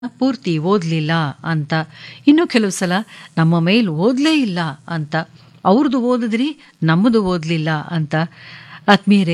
ಪೂರ್ತಿ ಓದಲಿಲ್ಲ ಅಂತ ಇನ್ನು ಕೆಲವು ಸಲ ನಮ್ಮ ಮೇಲ್ ಓದಲೇ ಇಲ್ಲ ಅಂತ ಅವ್ರದ್ದು ಓದಿದ್ರಿ ನಮ್ಮದು ಓದಲಿಲ್ಲ ಅಂತ ಆತ್ಮೀಯರೇ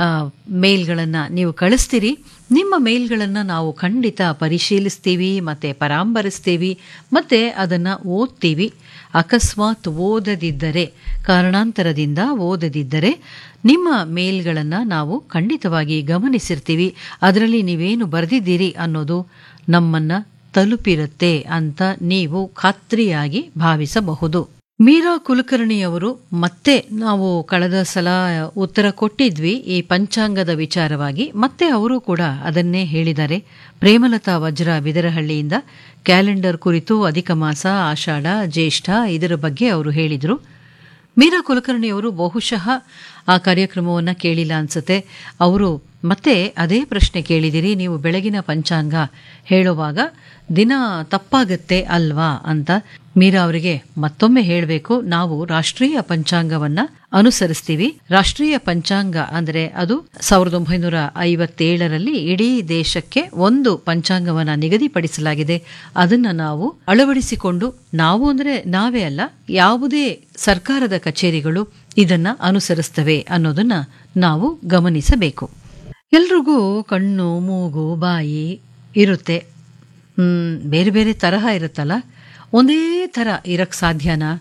ಮೇಲ್ಗಳನ್ನು ನೀವು ಕಳಿಸ್ತೀರಿ ನಿಮ್ಮ ಮೇಲ್ಗಳನ್ನು ನಾವು ಖಂಡಿತ ಪರಿಶೀಲಿಸ್ತೀವಿ ಮತ್ತು ಪರಾಂಬರಿಸ್ತೀವಿ ಮತ್ತು ಅದನ್ನು ಓದ್ತೀವಿ ಅಕಸ್ಮಾತ್ ಓದದಿದ್ದರೆ ಕಾರಣಾಂತರದಿಂದ ಓದದಿದ್ದರೆ ನಿಮ್ಮ ಮೇಲ್ಗಳನ್ನು ನಾವು ಖಂಡಿತವಾಗಿ ಗಮನಿಸಿರ್ತೀವಿ ಅದರಲ್ಲಿ ನೀವೇನು ಬರೆದಿದ್ದೀರಿ ಅನ್ನೋದು ನಮ್ಮನ್ನು ತಲುಪಿರುತ್ತೆ ಅಂತ ನೀವು ಖಾತ್ರಿಯಾಗಿ ಭಾವಿಸಬಹುದು ಮೀರಾ ಕುಲಕರ್ಣಿಯವರು ಮತ್ತೆ ನಾವು ಕಳೆದ ಸಲ ಉತ್ತರ ಕೊಟ್ಟಿದ್ವಿ ಈ ಪಂಚಾಂಗದ ವಿಚಾರವಾಗಿ ಮತ್ತೆ ಅವರು ಕೂಡ ಅದನ್ನೇ ಹೇಳಿದ್ದಾರೆ ಪ್ರೇಮಲತಾ ವಜ್ರ ಬಿದರಹಳ್ಳಿಯಿಂದ ಕ್ಯಾಲೆಂಡರ್ ಕುರಿತು ಅಧಿಕ ಮಾಸ ಆಷಾಢ ಜ್ಯೇಷ್ಠ ಇದರ ಬಗ್ಗೆ ಅವರು ಹೇಳಿದರು ಮೀರಾ ಕುಲಕರ್ಣಿಯವರು ಬಹುಶಃ ಆ ಕಾರ್ಯಕ್ರಮವನ್ನು ಕೇಳಿಲ್ಲ ಅನ್ಸುತ್ತೆ ಅವರು ಮತ್ತೆ ಅದೇ ಪ್ರಶ್ನೆ ಕೇಳಿದಿರಿ ನೀವು ಬೆಳಗಿನ ಪಂಚಾಂಗ ಹೇಳುವಾಗ ದಿನ ತಪ್ಪಾಗತ್ತೆ ಅಲ್ವಾ ಅಂತ ಮೀರಾ ಅವರಿಗೆ ಮತ್ತೊಮ್ಮೆ ಹೇಳಬೇಕು ನಾವು ರಾಷ್ಟ್ರೀಯ ಪಂಚಾಂಗವನ್ನ ಅನುಸರಿಸ್ತೀವಿ ರಾಷ್ಟ್ರೀಯ ಪಂಚಾಂಗ ಅಂದರೆ ಅದು ಸಾವಿರದ ಒಂಬೈನೂರ ಐವತ್ತೇಳರಲ್ಲಿ ಇಡೀ ದೇಶಕ್ಕೆ ಒಂದು ಪಂಚಾಂಗವನ್ನ ನಿಗದಿಪಡಿಸಲಾಗಿದೆ ಅದನ್ನ ನಾವು ಅಳವಡಿಸಿಕೊಂಡು ನಾವು ಅಂದರೆ ನಾವೇ ಅಲ್ಲ ಯಾವುದೇ ಸರ್ಕಾರದ ಕಚೇರಿಗಳು ಇದನ್ನ ಅನುಸರಿಸ್ತವೆ ಅನ್ನೋದನ್ನ ನಾವು ಗಮನಿಸಬೇಕು ಎಲ್ರಿಗೂ ಕಣ್ಣು ಮೂಗು ಬಾಯಿ ಇರುತ್ತೆ ಹ್ಮ್, ಬೇರೆ ಬೇರೆ ತರಹ ಇರುತ್ತಲ್ಲ ಒಂದೇ ಥರ ಇರಕ್ಕೆ ಸಾಧ್ಯನಾ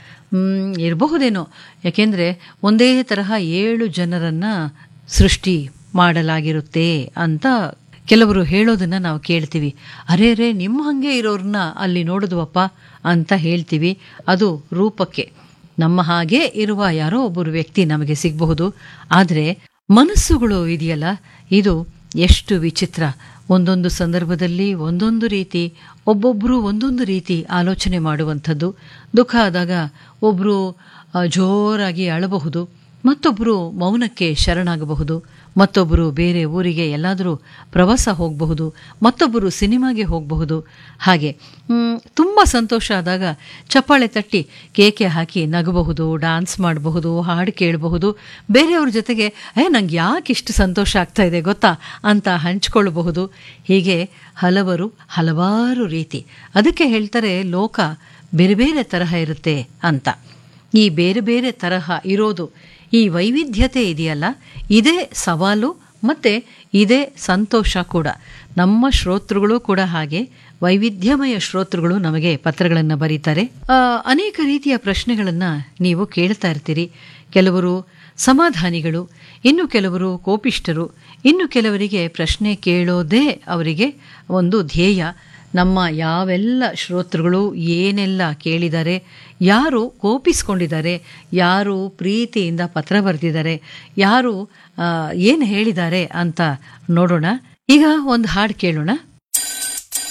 ಹ್ಮ್, ಇರಬಹುದೇನೋ ಯಾಕೆಂದರೆ ಒಂದೇ ತರಹ ಏಳು ಜನರನ್ನ ಸೃಷ್ಟಿ ಮಾಡಲಾಗಿರುತ್ತೆ ಅಂತ ಕೆಲವರು ಹೇಳೋದನ್ನ ನಾವು ಕೇಳ್ತೀವಿ ಅರೇ ರೇ ನಿಮ್ಮ ಹಾಗೆ ಇರೋರನ್ನ ಅಲ್ಲಿ ನೋಡಿದ್ವಪ್ಪ ಅಂತ ಹೇಳ್ತೀವಿ ಅದು ರೂಪಕ್ಕೆ ನಮ್ಮ ಹಾಗೆ ಇರುವ ಯಾರೋ ಒಬ್ಬರು ವ್ಯಕ್ತಿ ನಮಗೆ ಸಿಗಬಹುದು ಆದರೆ ಮನಸ್ಸುಗಳು ಇದೆಯಲ್ಲ ಇದು ಎಷ್ಟು ವಿಚಿತ್ರ ಒಂದೊಂದು ಸಂದರ್ಭದಲ್ಲಿ ಒಂದೊಂದು ರೀತಿ ಒಬ್ಬೊಬ್ಬರು ಒಂದೊಂದು ರೀತಿ ಆಲೋಚನೆ ಮಾಡುವಂಥದ್ದು ದುಃಖ ಆದಾಗ ಒಬ್ಬರು ಜೋರಾಗಿ ಅಳಬಹುದು ಮತ್ತೊಬ್ಬರು ಮೌನಕ್ಕೆ ಶರಣಾಗಬಹುದು ಮತ್ತೊಬ್ಬರು ಬೇರೆ ಊರಿಗೆ ಎಲ್ಲಾದರೂ ಪ್ರವಾಸ ಹೋಗಬಹುದು ಮತ್ತೊಬ್ಬರು ಸಿನಿಮಾಗೆ ಹೋಗಬಹುದು ಹಾಗೆ ಮ್, ತುಂಬ ಸಂತೋಷ ಆದಾಗ ಚಪ್ಪಾಳೆ ತಟ್ಟಿ ಕೇಕೆ ಹಾಕಿ ನಗಬಹುದು ಡಾನ್ಸ್ ಮಾಡಬಹುದು ಹಾಡು ಕೇಳಬಹುದು ಬೇರೆಯವ್ರ ಜೊತೆಗೆ ಏ ನಂಗೆ ಯಾಕೆ ಇಷ್ಟು ಸಂತೋಷ ಆಗ್ತಾ ಇದೆ ಗೊತ್ತಾ ಅಂತ ಹಂಚ್ಕೊಳ್ಬಹುದು ಹೀಗೆ ಹಲವರು ಹಲವಾರು ರೀತಿ ಅದಕ್ಕೆ ಹೇಳ್ತಾರೆ ಲೋಕ ಬೇರೆ ಬೇರೆ ತರಹ ಇರುತ್ತೆ ಅಂತ ಈ ಬೇರೆ ಬೇರೆ ತರಹ ಇರೋದು ಈ ವೈವಿಧ್ಯತೆ ಇದೆಯಲ್ಲ ಇದೇ ಸವಾಲು ಮತ್ತೆ ಇದೇ ಸಂತೋಷ ಕೂಡ ನಮ್ಮ ಶ್ರೋತೃಗಳು ಕೂಡ ಹಾಗೆ ವೈವಿಧ್ಯಮಯ ಶ್ರೋತೃಗಳು ನಮಗೆ ಪತ್ರಗಳನ್ನು ಬರೀತಾರೆ ಆ, ಅನೇಕ ರೀತಿಯ ಪ್ರಶ್ನೆಗಳನ್ನು ನೀವು ಕೇಳ್ತಾ ಇರ್ತೀರಿ ಕೆಲವರು ಸಮಾಧಾನಿಗಳು ಇನ್ನು ಕೆಲವರು ಕೋಪಿಷ್ಟರು ಇನ್ನು ಕೆಲವರಿಗೆ ಪ್ರಶ್ನೆ ಕೇಳೋದೇ ಅವರಿಗೆ ಒಂದು ಧ್ಯೇಯ ನಮ್ಮ ಯಾವೆಲ್ಲ ಶ್ರೋತೃಗಳು ಏನೆಲ್ಲ ಕೇಳಿದ್ದಾರೆ ಯಾರು ಕೋಪಿಸ್ಕೊಂಡಿದ್ದಾರೆ ಯಾರು ಪ್ರೀತಿಯಿಂದ ಪತ್ರ ಬರೆದಿದ್ದಾರೆ ಯಾರು ಏನು ಹೇಳಿದ್ದಾರೆ ಅಂತ ನೋಡೋಣ ಈಗ ಒಂದು ಹಾಡು ಕೇಳೋಣ